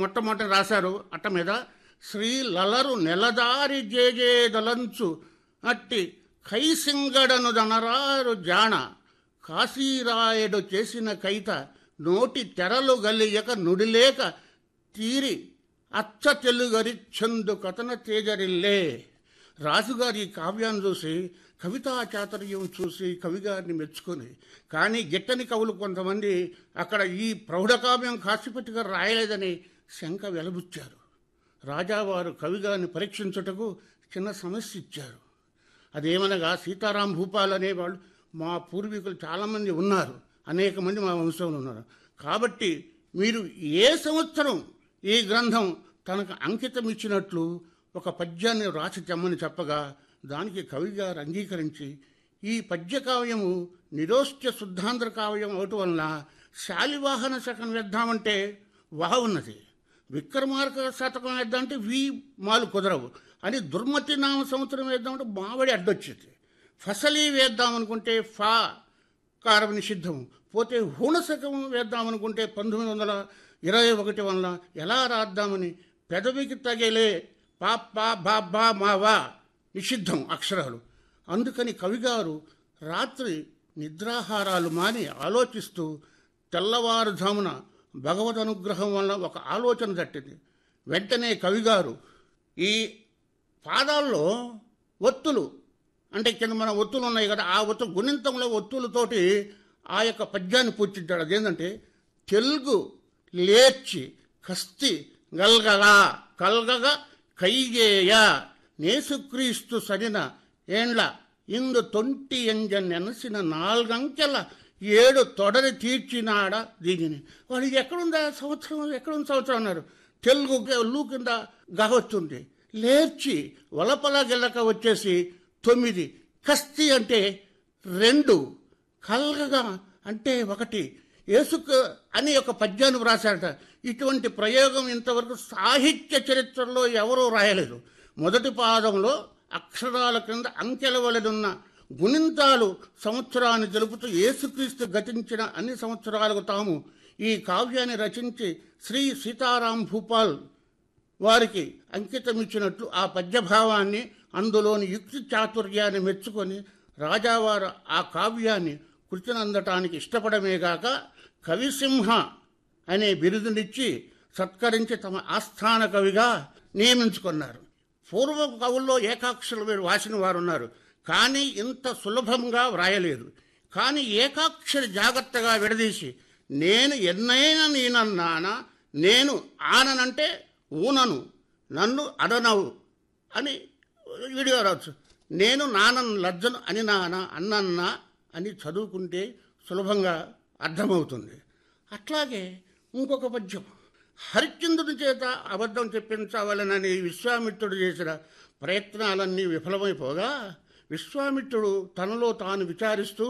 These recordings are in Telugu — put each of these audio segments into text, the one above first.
మొట్టమొదటి రాశారు అట్ట మీద శ్రీ లలరు నెలదారి జేజేదలంచు అట్టి కైసింగడను దనరారు జాణ కాశీరాయుడు చేసిన కైత నోటి తెరలు గలియక నుడిలేక తీరి అచ్చ తెలుగరిచ్చందు కథన తేజరిల్లే రాజుగారి ఈ కావ్యాన్ని చూసి కవితా చాతుర్యం చూసి కవిగారిని మెచ్చుకొని కానీ గిట్టని కవులు కొంతమంది అక్కడ ఈ ప్రౌఢకావ్యం కాశీపతి గారు రాయలేదని శంక వెలబుచ్చారు రాజావారు కవిగారిని పరీక్షించుటకు చిన్న సమస్య ఇచ్చారు అదేమనగా సీతారాం భూపాల్ అనేవాళ్ళు మా పూర్వీకులు చాలామంది ఉన్నారు అనేక మంది మా వంశంలో ఉన్నారు కాబట్టి మీరు ఏ సంవత్సరం ఈ గ్రంథం తనకు అంకితం ఇచ్చినట్లు ఒక పద్యాన్ని రాసి తెమ్మని చెప్పగా దానికి కవి గారు అంగీకరించి ఈ పద్య కావ్యము నిరోష్ట్య శుద్ధాంధ్ర కావ్యం అవటం వలన శాలివాహన శకం వేద్దామంటే వహ ఉన్నది విక్రమార్క శతకం వేద్దామంటే వి మాలు కుదరవు అని దుర్మతి నామ సంవత్సరం వేద్దామంటే మావడి అడ్డొచ్చింది ఫసలీ వేద్దాం అనుకుంటే ఫా కారం నిషిద్ధం పోతే హూణశకం వేద్దామనుకుంటే పంతొమ్మిది వందల ఇరవై ఒకటి వలన ఎలా రాద్దామని పెదవికి తగిలే పా పా బా బా మా వా నిషిద్ధం అక్షరాలు అందుకని కవిగారు రాత్రి నిద్రాహారాలు మాని ఆలోచిస్తూ తెల్లవారుజామున భగవద్ అనుగ్రహం వల్ల ఒక ఆలోచన తట్టింది వెంటనే కవిగారు ఈ పాదాల్లో ఒత్తులు అంటే కింద మన ఒత్తులు ఉన్నాయి కదా ఆ ఒత్తు గుణింతంలో ఒత్తులతోటి ఆ యొక్క పద్యాన్ని పూర్తించాడు అదేంటంటే తెలుగు లేర్చి కస్తి గల్గగా కల్గగా కైజేయ నేసుక్రీస్తు సరిన ఏండ్ల ఇందు తొంటి ఎంజ నెనసిన నాలుగంకెల ఏడు తొడరి తీర్చినాడ దీనిని వాడు ఇది ఎక్కడుందా సంవత్సరం ఎక్కడుంది సంవత్సరం అన్నారు తెలుగు లూ కింద గవచ్చుంది లేర్చి వలపల గిల్లక వచ్చేసి తొమ్మిది కస్తి అంటే రెండు కల్గగా అంటే ఒకటి ఏసుక అని ఒక పద్యాన్ని వ్రాశారట ఇటువంటి ప్రయోగం ఇంతవరకు సాహిత్య చరిత్రలో ఎవరూ రాయలేదు మొదటి పాదంలో అక్షరాల కింద అంకెల వలెనున్న గుణింతాలు సంవత్సరాన్ని తెలుపుతూ యేసుక్రీస్తు గతించిన అన్ని సంవత్సరాలకు తాము ఈ కావ్యాన్ని రచించి శ్రీ సీతారాం భూపాల్ వారికి అంకితమిచ్చినట్లు ఆ పద్యభావాన్ని అందులోని యుక్తి చాతుర్యాన్ని మెచ్చుకొని రాజావారు ఆ కావ్యాన్ని కృతినందటానికి ఇష్టపడమేగాక కవిసింహ అనే బిరుదునిచ్చి సత్కరించి తమ ఆస్థాన కవిగా నియమించుకున్నారు పూర్వ కవుల్లో ఏకాక్షరులు మీరు వాసిన వారు ఉన్నారు కానీ ఇంత సులభంగా వ్రాయలేదు కానీ ఏకాక్షరి జాగ్రత్తగా విడదీసి నేను ఎన్నైనా నేనన్నానా నేను ఆననంటే ఊనను నన్ను అడనవు అని వీడియో రావచ్చు నేను నానన్ లజ్జను అని నాన్న అన్నన్నా అని చదువుకుంటే సులభంగా అర్థమవుతుంది అట్లాగే ఇంకొక పద్యం హరిశ్చంద్రుని చేత అబద్ధం చెప్పించవలనని విశ్వామిత్రుడు చేసిన ప్రయత్నాలన్నీ విఫలమైపోగా విశ్వామిత్రుడు తనలో తాను విచారిస్తూ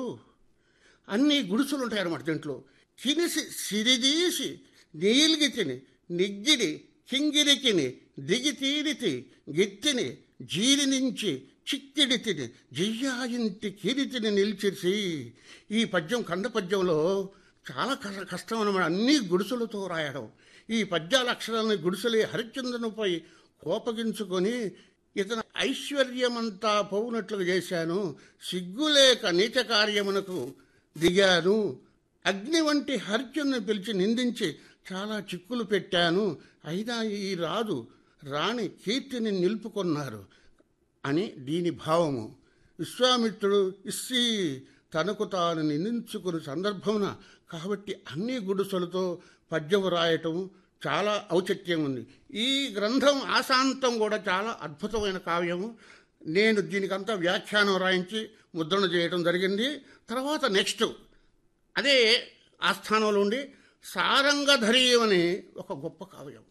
అన్ని గుడిసెలు ఉంటాయి అన్నమాట దీంట్లో తినిసి సిరిదీసి నీలిగి తిని నిగ్గిడి కింగిరికిని దిగి తీరితి గిత్తిని జీరి నుంచి చిక్కిడి తిని జియ్యాయింటి కిరితిని నిలిచేసి ఈ పద్యం కంద పద్యంలో చాలా కష్ట- కష్టం అన్నమాట అన్ని గుడిసెలతో రాయడం ఈ పద్యాల అక్షరాలని గుడిసెలే హరిశ్చంద్రునిపై కోపగించుకొని ఇతను ఐశ్వర్యమంతా పోవునట్లుగా చేశాను సిగ్గులేక నీచ కార్యమునకు దిగాను అగ్ని వంటి హర్జును పిలిచి నిందించి చాలా చిక్కులు పెట్టాను అయినా ఈ రాజు రాణి కీర్తిని నిలుపుకున్నారు అని దీని భావము విశ్వామిత్రుడు ఇస్సి తనకు తాను నిందించుకున్న సందర్భమున కాబట్టి అన్ని గుడిసెలతో పద్యం రాయటం చాలా ఔచిత్యం ఉంది ఈ గ్రంథం ఆశాంతం కూడా చాలా అద్భుతమైన కావ్యము నేను దీనికంతా వ్యాఖ్యానం రాయించి ముద్రణ చేయడం జరిగింది తర్వాత నెక్స్ట్ అదే ఆస్థానంలో ఉండి సారంగధరీయం అనే ఒక గొప్ప కావ్యం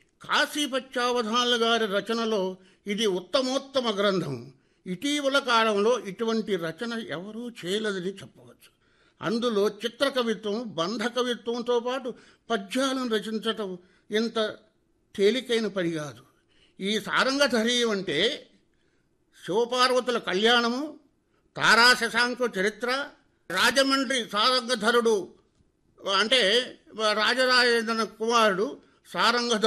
కాశీపత్యావధానుల గారి రచనలో ఇది ఉత్తమోత్తమ గ్రంథం ఇటీవల కాలంలో ఇటువంటి రచన ఎవరూ చేయలేదని చెప్పవచ్చు అందులో చిత్రకవిత్వం బంధ కవిత్వంతో పాటు పద్యాలను రచించటం ఇంత తేలికైన పని కాదు ఈ సారంగధరీయం అంటే శివపార్వతుల కళ్యాణము తారా శశాంకు చరిత్ర రాజమండ్రి సారంగధరుడు అంటే రాజరాజేంద్ర కుమారుడు సారంగ